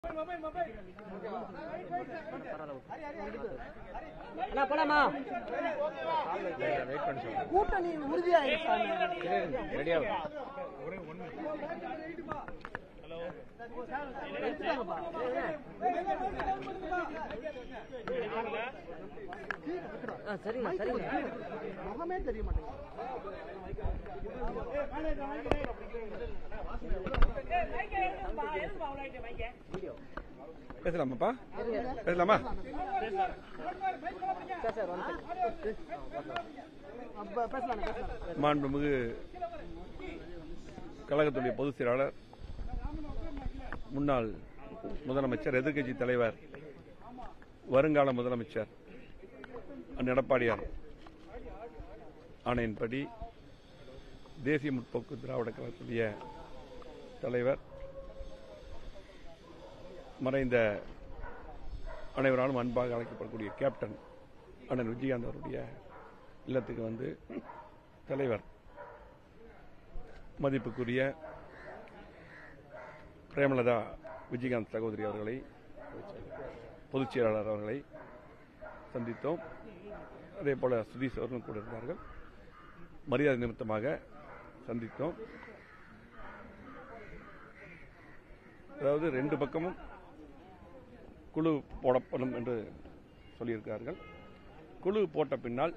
அண்ணா போலாமா கூட்டணி உறுதியாயிருச்சாங்க எடுத்துட்டாங்கப்பா ஆ, சரிங்க சரிங்க முகமே தெரிய மாட்டேங்குது பேசலாமாப்பா பேசலாமா சார் சார் ஒன் அப்ப பேசலாம் பேசலாம் மாண்புமிகு கழகத்துடைய பொதுச் செயலாளர் முன்னாள் முதலமைச்சர் எதிர்க்கட்சி தலைவர் வருங்கால முதலமைச்சர் அண்ணன் எடப்பாடியார் ஆணையின்படி தேசிய முற்போக்கு திராவிட கழகத்துடைய தலைவர் மறைந்த அனைவராலும் அன்பாக அழைக்கப்படக்கூடிய கேப்டன் அண்ணன் விஜயகாந்த் அவருடைய இல்லத்துக்கு வந்து தலைவர் மதிப்புக்குரிய பிரேமலதா விஜயகாந்த் சகோதரி அவர்களை பொதுச் செயலாளர் அவர்களை சந்தித்தோம் அதே போல சுதீஷ் அவர்களும் கூட இருந்தார்கள் மரியாதை நிமித்தமாக சந்தித்தோம் அதாவது ரெண்டு பக்கமும் குழு போடப்படும் என்று சொல்லியிருக்கிறார்கள் குழு போட்ட பின்னால்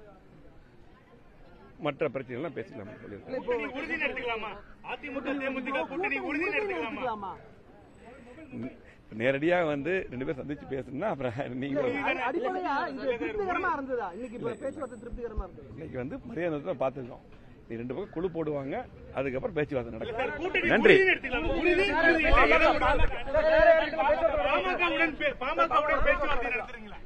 மற்ற பிரச்சனைகள்லாம் பேசிக்கலாம் என்று சொல்லியிருக்காங்க கூட்டணி உறுதின்னு எடுத்துக்கலாமா அதிமுக தேமுதிக கூட்டணி உறுதின்னு எடுத்துக்கலாமா எடுத்துக்கலாமா நேரடியா வந்து ரெண்டு பேரும் சந்திச்சு பேசணும்னா அப்புறம் நீங்க அடி- அடிப்படையா இங்க திருப்திகரமா இருந்ததா இன்னைக்கு இப்ப பேச்சுவார்த்தை திருப்திகரமா இருந்தது இன்னைக்கு வந்து மரியாதை நிறுத்தம் பார்த்துருக்கோம் நீ ரெண்டு பக்கம் குழு போடுவாங்க அதுக்கப்புறம் பேச்சுவார்த்தை நடக்கும் கூட்டணி நன்றி உறுதின்னு எடுத்துக்கலாமா உறுதி உறுதி இல்லை. பாமகவுடன் பே- பாமகவுடன் பேச்சுவார்த்தை நடத்துறீங்களா